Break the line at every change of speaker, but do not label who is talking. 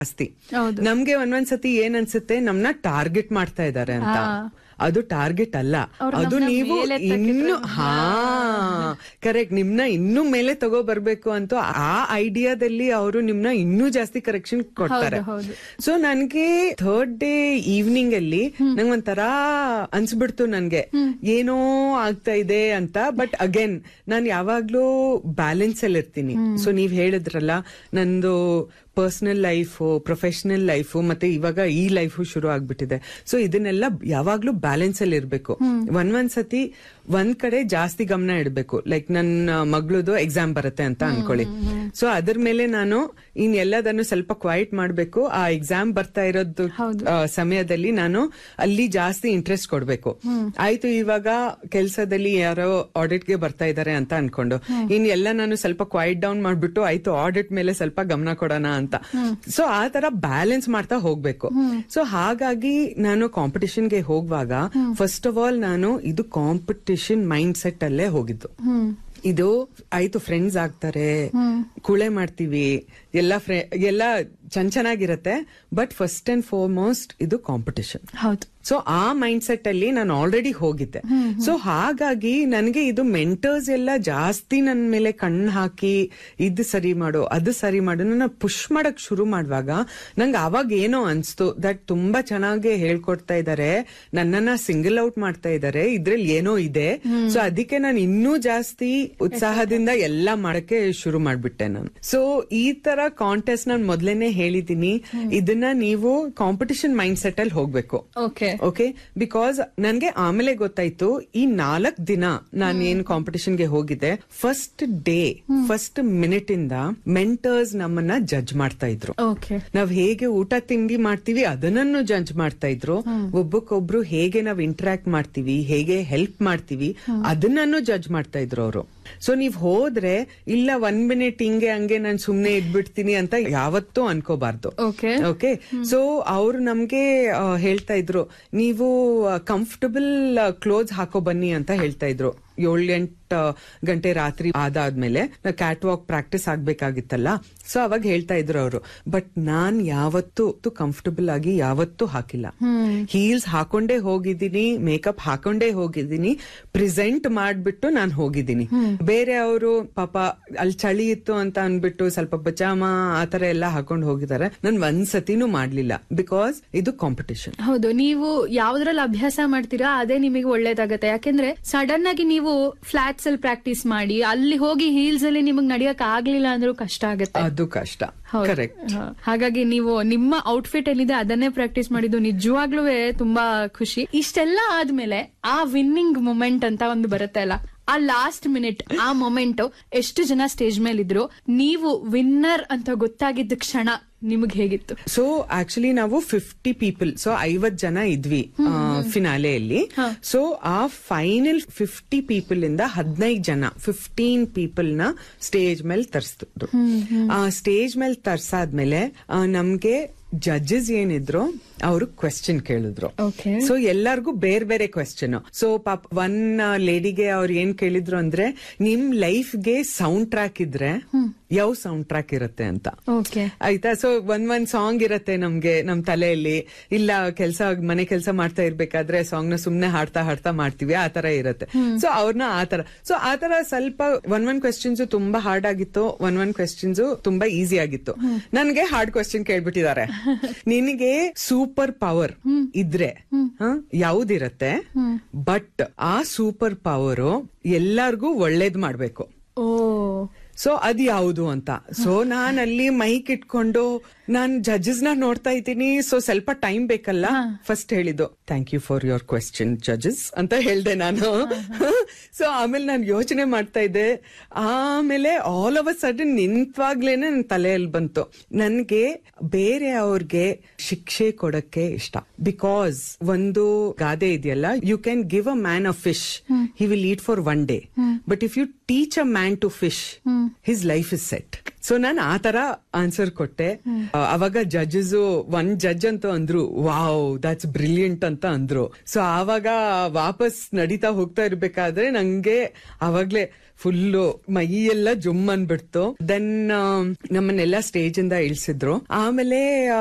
ಜಾಸ್ತಿ
ಹೌದು.
ನಮ್ಗೆ ಒಂದೊಂದ್ಸತಿ ಏನ್ ಅನ್ಸುತ್ತೆ ನಮ್ನ ಟಾರ್ಗೆಟ್ ಮಾಡ್ತಾ ಇದಾರೆ ಅಂತ ಅದು ಟಾರ್ಗೆಟ್ ಅಲ್ಲ
ಅವ್ರು
ಅದು
ನಮ್ನ
ನೀವು
ಮೇಲೆ ಎತ್ತಕ್ಕೆ
ಇನ್ನು
try-
ಹಾ ಕರೆಕ್ಟ್ ನಿಮ್ನ ಇನ್ನೂ ಮೇಲೆ ತಗೋ ಬರ್ಬೇಕು ಅಂತ ಆ ಐಡಿಯಾದಲ್ಲಿ ಅವರು ನಿಮ್ನ ಇನ್ನೂ ಜಾಸ್ತಿ ಕರೆಕ್ಷನ್ ಕೊಡ್ತಾರೆ
ಹೌದು,
ಸೊ ನನ್ಗೆ ಥರ್ಡ್ ಡೇ ಈವ್ನಿಂಗ್ ಅಲ್ಲಿ ನಂಗೆ ಒಂಥರ ಅನ್ಸ್ಬಿಡ್ತು ನನ್ಗೆ ಏನೋ ಆಗ್ತಾ ಇದೆ ಅಂತ ಬಟ್ ಅಗೇನ್ ನಾನು ಯಾವಾಗ್ಲೂ ಬ್ಯಾಲೆನ್ಸ್ ಅಲ್ಲಿ ಇರ್ತೀನಿ ಸೊ ನೀವ್ ಹೇಳಿದ್ರಲ್ಲ ನಂದು ಪರ್ಸನಲ್ ಲೈಫು ಪ್ರೊಫೆಷನಲ್ ಲೈಫು ಮತ್ತೆ ಇವಾಗ ಈ ಲೈಫು ಶುರು ಆಗ್ಬಿಟ್ಟಿದೆ ಸೊ ಇದನ್ನೆಲ್ಲ ಯಾವಾಗ್ಲೂ ಬ್ಯಾಲೆನ್ಸ್ ಅಲ್ಲಿ ಇರ್ಬೇಕು ಒಂದ್ ಒಂದ್ ಸತಿ ಒಂದ್ ಕಡೆ ಜಾಸ್ತಿ ಗಮನ ಇಡ್ಬೇಕು ಲೈಕ್ ನನ್ನ ಮಗಳದು ಎಕ್ಸಾಮ್ ಬರುತ್ತೆ ಅಂತ ಅನ್ಕೊಳ್ಳಿ ಸೊ ಅದ್ರ ಮೇಲೆ ನಾನು ಇನ್ ಎಲ್ಲದನ್ನು ಸ್ವಲ್ಪ ಕ್ವೈಟ್ ಮಾಡ್ಬೇಕು ಆ ಎಕ್ಸಾಮ್ ಬರ್ತಾ ಇರೋದು ಆ, ಸಮಯದಲ್ಲಿ ನಾನು ಅಲ್ಲಿ ಜಾಸ್ತಿ ಇಂಟ್ರೆಸ್ಟ್ ಕೊಡ್ಬೇಕು ಆಯ್ತು ಇವಾಗ ಕೆಲ್ಸದಲ್ಲಿ ಯಾರೋ ಆಡಿಟ್ ಗೆ ಬರ್ತಾ ಇದಾರೆ ಅಂತ ಅನ್ಕೊಂಡು ಇನ್ ಎಲ್ಲ ನಾನು ಸ್ವಲ್ಪ ಕ್ವೈಟ್ ಡೌನ್ ಮಾಡ್ಬಿಟ್ಟು ಆಯ್ತು ಆಡಿಟ್ ಮೇಲೆ ಸ್ವಲ್ಪ ಗಮನ ಕೊಡೋಣ ಅಂತ ಸೊ ಆ ತರ ಬ್ಯಾಲೆನ್ಸ್ ಮಾಡ್ತಾ ಹೋಗ್ಬೇಕು ಸೊ ಹಾಗಾಗಿ ನಾನು ಕಾಂಪಿಟಿಷನ್ ಗೆ ಹೋಗುವಾಗ ಫಸ್ಟ್ ಆಫ್ ಆಲ್ ನಾನು ಇದು ಕಾಂಪಿಟಿಷನ್ ಮೈಂಡ್ ಸೆಟ್ ಅಲ್ಲೇ ಹೋಗಿದ್ದು ಇದು ಆಯ್ತು ಫ್ರೆಂಡ್ಸ್ ಆಗ್ತಾರೆ ಕುಳೆ ಮಾಡ್ತೀವಿ ಎಲ್ಲ ಫ್ರೆ ಎಲ್ಲ ಚೆನ್ನ ಚೆನ್ನಾಗಿರತ್ತೆ ಬಟ್ ಫಸ್ಟ್ ಅಂಡ್ ಫಾರ್ಮೋಸ್ಟ್ ಇದು ಕಾಂಪಿಟಿಷನ್
ಹೌದು
ಸೊ ಆ ಮೈಂಡ್ ಸೆಟ್ ಅಲ್ಲಿ ನಾನು ಆಲ್ರೆಡಿ ಹೋಗಿದ್ದೆ ಸೊ ಹಾಗಾಗಿ ನನಗೆ ಇದು ಮೆಂಟರ್ಸ್ ಎಲ್ಲ ಜಾಸ್ತಿ ನನ್ನ ಮೇಲೆ ಕಣ್ಣು ಹಾಕಿ ಇದು ಸರಿ ಮಾಡು ಅದು ಸರಿ ಮಾಡು ನನ್ನ ಪುಷ್ ಮಾಡಕ್ ಶುರು ಮಾಡುವಾಗ ನಂಗೆ ಅವಾಗ ಏನೋ ಅನ್ಸ್ತು ದಟ್ ತುಂಬಾ ಚೆನ್ನಾಗಿ ಹೇಳ್ಕೊಡ್ತಾ ಇದಾರೆ ನನ್ನನ್ನ ಸಿಂಗಲ್ ಔಟ್ ಮಾಡ್ತಾ ಇದಾರೆ ಇದ್ರಲ್ಲಿ ಏನೋ ಇದೆ ಸೊ ಅದಕ್ಕೆ ನಾನು ಇನ್ನೂ ಜಾಸ್ತಿ ಉತ್ಸಾಹದಿಂದ ಎಲ್ಲ ಮಾಡಕ್ಕೆ ಶುರು ಮಾಡ್ಬಿಟ್ಟೆ ನಾನು ಸೊ ಈ ತರ ಕಾಂಟೆಸ್ಟ್ ನಾನು ಮೊದ್ಲೇನೆ ಹೇಳಿದೀನಿ ಇದನ್ನ ನೀವು ಕಾಂಪಿಟಿಷನ್ ಮೈಂಡ್ ಸೆಟ್ ಅಲ್ಲಿ ಹೋಗ್ಬೇಕು
ಓಕೆ
ಓಕೆ ಬಿಕಾಸ್ ನನ್ಗೆ ಆಮೇಲೆ ಗೊತ್ತಾಯ್ತು ಈ ನಾಲ್ಕ್ ದಿನ ನಾನು ಏನ್ ಕಾಂಪಿಟಿಷನ್ ಗೆ ಹೋಗಿದ್ದೆ ಫಸ್ಟ್ ಡೇ ಫಸ್ಟ್ ಮಿನಿಟ್ ಇಂದ ಮೆಂಟರ್ಸ್ ನಮ್ಮನ್ನ ಜಡ್ಜ್ ಮಾಡ್ತಾ ಇದ್ರು
ಓಕೆ
ನಾವ್ ಹೇಗೆ ಊಟ ತಿಂಡಿ ಮಾಡ್ತೀವಿ ಅದನ್ನನ್ನು ಜಡ್ಜ್ ಮಾಡ್ತಾ ಇದ್ರು ಒಬ್ಬಕ್ಕೊಬ್ರು ಹೇಗೆ ನಾವ್ ಇಂಟರಾಕ್ಟ್ ಮಾಡ್ತೀವಿ ಹೇಗೆ ಹೆಲ್ಪ್ ಮಾಡ್ತೀವಿ ಅದನ್ನನ್ನು ಜಡ್ಜ್ ಮಾಡ್ತಾ ಇದ್ರು ಅವರು ಸೊ ನೀವ್ ಹೋದ್ರೆ ಇಲ್ಲ ಒನ್ ಮಿನಿಟ್ ಹಿಂಗೆ ಹಂಗೆ ನಾನ್ ಸುಮ್ನೆ ಇದ್ಬಿಡ್ತೀನಿ ಅಂತ ಯಾವತ್ತೂ ಅನ್ಕೋಬಾರ್ದು
ಓಕೆ
ಓಕೆ ಸೊ ಅವ್ರು ನಮ್ಗೆ ಆ, ಹೇಳ್ತಾ ಇದ್ರು ನೀವು ಕಂಫರ್ಟಬಲ್ ಕ್ಲೋತ್ಸ್ ಹಾಕೋ ಬನ್ನಿ ಅಂತ ಹೇಳ್ತಾ ಇದ್ರು ಏಳು ಎಂಟು ಗಂಟೆ ರಾತ್ರಿ ಆದಾದ್ಮೇಲೆ ಕ್ಯಾಟ್ ವಾಕ್ ಪ್ರಾಕ್ಟೀಸ್ ಆಗ್ಬೇಕಾಗಿತ್ತಲ್ಲ ಸೊ ಅವಾಗ ಹೇಳ್ತಾ ಇದ್ರು ಅವರು ಬಟ್ ನಾನ್ ಯಾವತ್ತೂ ಕಂಫರ್ಟಬಲ್ ಆಗಿ ಯಾವತ್ತೂ ಹಾಕಿಲ್ಲ ಹೀಲ್ಸ್ ಹಾಕೊಂಡೇ ಹೋಗಿದ್ದೀನಿ ಮೇಕಪ್ ಹಾಕೊಂಡೇ ಹೋಗಿದ್ದೀನಿ ಪ್ರೆಸೆಂಟ್ ಮಾಡ್ಬಿಟ್ಟು ನಾನು ಹೋಗಿದ್ದೀನಿ ಬೇರೆ ಅವರು ಪಾಪ ಅಲ್ಲಿ ಚಳಿ ಇತ್ತು ಅಂತ ಅನ್ಬಿಟ್ಟು ಸ್ವಲ್ಪ ಪಚಾಮ ಆತರ ಎಲ್ಲ ಹಾಕೊಂಡು ಹೋಗಿದ್ದಾರೆ ನಾನು ಒಂದ್ ಸತಿನೂ ಮಾಡ್ಲಿಲ್ಲ ಬಿಕಾಸ್ ಇದು ಕಾಂಪಿಟಿಷನ್
ಹೌದು ನೀವು ಯಾವ್ದ್ರಲ್ಲಿ ಅಭ್ಯಾಸ ಮಾಡ್ತೀರಾ ಅದೇ ನಿಮಗೆ ಒಳ್ಳೇದಾಗತ್ತೆ ಯಾಕೆಂದ್ರೆ ಸಡನ್ ಆಗಿ ನೀವು ಫ್ಲಾಟ್ಸ್ ಅಲ್ಲಿ ಪ್ರಾಕ್ಟೀಸ್ ಮಾಡಿ ಅಲ್ಲಿ ಹೋಗಿ ಹೀಲ್ಸ್ ಅಲ್ಲಿ ನಿಮಗೆ ನಡೆಯಕ್ ಆಗ್ಲಿಲ್ಲ ಅಂದ್ರೂ ಕಷ್ಟ ಆಗತ್ತೆ
ಅದು ಕಷ್ಟ
ಹೌದು.
ಕರೆಕ್ಟ್
ಹಾ. ಹಾಗಾಗಿ ನೀವು ನಿಮ್ಮ ಔಟ್ಫಿಟ್ ಏನಿದೆ ಅದನ್ನೇ ಪ್ರಾಕ್ಟೀಸ್ ಮಾಡಿದ್ದು ನಿಜವಾಗ್ಲೂ ತುಂಬಾ ಖುಷಿ ಇಷ್ಟೆಲ್ಲ ಆದ್ಮೇಲೆ ಆ ವಿನ್ನಿಂಗ್ ಮೊಮೆಂಟ್ ಅಂತ ಒಂದು ಬರುತ್ತೆ ಅಲ್ಲ ಆ ಲಾಸ್ಟ್ ಮಿನಿಟ್ ಆ ಮೊಮೆಂಟ್ ಎಷ್ಟು ಜನ ಸ್ಟೇಜ್ ಮೇಲೆ ಇದ್ರು ನೀವು ವಿನ್ನರ್ ಅಂತ ಗೊತ್ತಾಗಿದ್ದ ಕ್ಷಣ ನಿಮಗ್ ಹೇಗಿತ್ತು
ಸೊ ಆಕ್ಚುಲಿ ನಾವು ಫಿಫ್ಟಿ ಪೀಪಲ್ ಸೊ ಐವತ್ ಜನ ಇದ್ವಿ ಫಿನಾಲೆಯಲ್ಲಿ ಸೊ ಆ ಫೈನಲ್ ಫಿಫ್ಟಿ ಪೀಪಲ್ ಇಂದ ಹದಿನೈದು ಜನ ಫಿಫ್ಟೀನ್ ಪೀಪಲ್ ನ ಸ್ಟೇಜ್ ಮೇಲೆ ತರಿಸಿದ್ರು ಆ ಸ್ಟೇಜ್ ಮೇಲೆ ತರ್ಸಾದ್ಮೇಲೆ ಆ, ನಮ್ಗೆ ಜಡ್ಜಸ್ ಏನಿದ್ರು ಅವರು ಕ್ವೆಶ್ಚನ್ ಕೇಳಿದ್ರು
ಓಕೆ
ಸೊ ಎಲ್ಲರಿಗೂ ಬೇರೆ ಬೇರೆ ಕ್ವೆಶ್ಚನ್ ಸೊ ಪಾಪ ಒನ್ ಲೇಡಿಗೆ ಅವ್ರು ಏನ್ ಕೇಳಿದ್ರು ಅಂದ್ರೆ ನಿಮ್ ಲೈಫ್ಗೆ ಸೌಂಡ್ ಟ್ರ್ಯಾಕ್ ಇದ್ರೆ ಯಾವ ಸೌಂಡ್ ಟ್ರ್ಯಾಕ್ ಇರುತ್ತೆ ಅಂತ
ಓಕೆ
ಆಯ್ತಾ ಸೊ ಒಂದ್ ಒಂದ್ ಸಾಂಗ್ ಇರತ್ತೆ ನಮ್ಗೆ ನಮ್ ತಲೆಯಲ್ಲಿ ಇಲ್ಲ ಕೆಲ್ಸ ಮನೆ ಕೆಲಸ ಮಾಡ್ತಾ ಇರ್ಬೇಕಾದ್ರೆ ಸಾಂಗ್ ನ ಸುಮ್ನೆ ಹಾಡ್ತಾ ಹಾಡ್ತಾ ಮಾಡ್ತೀವಿ ಆ ತರ ಇರತ್ತೆ ಸೊ ಅವ್ರನ್ನ ಆ ತರ ಸೊ ಆ ತರ ಸ್ವಲ್ಪ ಒನ್ ಒನ್ ಕ್ವೆಶ್ಚನ್ಸ್ ತುಂಬಾ ಹಾರ್ಡ್ ಆಗಿತ್ತು ಒನ್ ಒನ್ ಕ್ವೆಶ್ಚನ್ಸ್ ತುಂಬಾ ಈಸಿ ಆಗಿತ್ತು ನನ್ಗೆ ಹಾರ್ಡ್ ಕ್ವೆಶ್ಚನ್ ಕೇಳ್ಬಿಟ್ಟಿದ್ದಾರೆ ನಿನಗೆ ಸೂಪರ್ ಪವರ್ ಇದ್ರೆ ಹ, ಯಾವ್ದಿರತ್ತೆ ಬಟ್ ಆ ಸೂಪರ್ ಪವರ್ ಎಲ್ಲಾರ್ಗೂ ಒಳ್ಳೇದ್ ಮಾಡ್ಬೇಕು
ಓ
ಸೊ ಅದ್ ಯಾವುದು ಅಂತ ಸೊ ನಾನ್ ಅಲ್ಲಿ ಮೈಕ್ ಇಟ್ಕೊಂಡು ನಾನ್ ಜಡ್ಜಸ್ ನ ನೋಡ್ತಾ ಇದ್ದೀನಿ ಸೊ ಸ್ವಲ್ಪ ಟೈಮ್ ಬೇಕಲ್ಲ ಫಸ್ಟ್ ಹೇಳಿದ್ದು thank you for your question judges ಅಂತ ಹೇಳ್ದೆ ನಾನು ಸೊ ಆಮೇಲೆ ನಾನು ಯೋಚನೆ ಮಾಡ್ತಾ ಇದ್ದೆ ಆಮೇಲೆ ಆಲ್ ಆಫ್ ಅ ಸಡನ್ ನಿಂತ್ವಾಗ್ಲೇನೆ ನನ್ ತಲೆಯಲ್ಲಿ ಬಂತು ನನ್ಗೆ ಬೇರೆ ಅವ್ರಿಗೆ ಶಿಕ್ಷೆ ಕೊಡಕ್ಕೆ ಇಷ್ಟ ಬಿಕಾಸ್ ಒಂದು ಗಾದೆ ಇದೆಯಲ್ಲ you can give a man a fish he will eat for one day but if you teach a man to fish his life is set so ನಾನು ಆ ತರ ಆನ್ಸರ್ ಕೊಟ್ಟೆ ಆ, ಅವಾಗ ಜಡ್ಜಸ್ ಒಂದ್ ಜಡ್ಜ್ ಅಂತೂ ಅಂದ್ರು ವಾವ್ ದಟ್ಸ್ ಬ್ರಿಲಿಯಂಟ್ ಅಂತ ಅಂದ್ರು ಸೊ ಆವಾಗ ವಾಪಸ್ ನಡೀತಾ ಹೋಗ್ತಾ ಇರ್ಬೇಕಾದ್ರೆ ನಂಗೆ ಅವಾಗ್ಲೇ ಫುಲ್ಲು ಮೈ ಎಲ್ಲ ಜುಮ್ ಅನ್ಬಿಡ್ತು ದೆನ್ ನಮ್ಮನ್ನೆಲ್ಲ ಸ್ಟೇಜ್ ಇಂದ ಇಳಿಸಿದ್ರು ಆಮೇಲೆ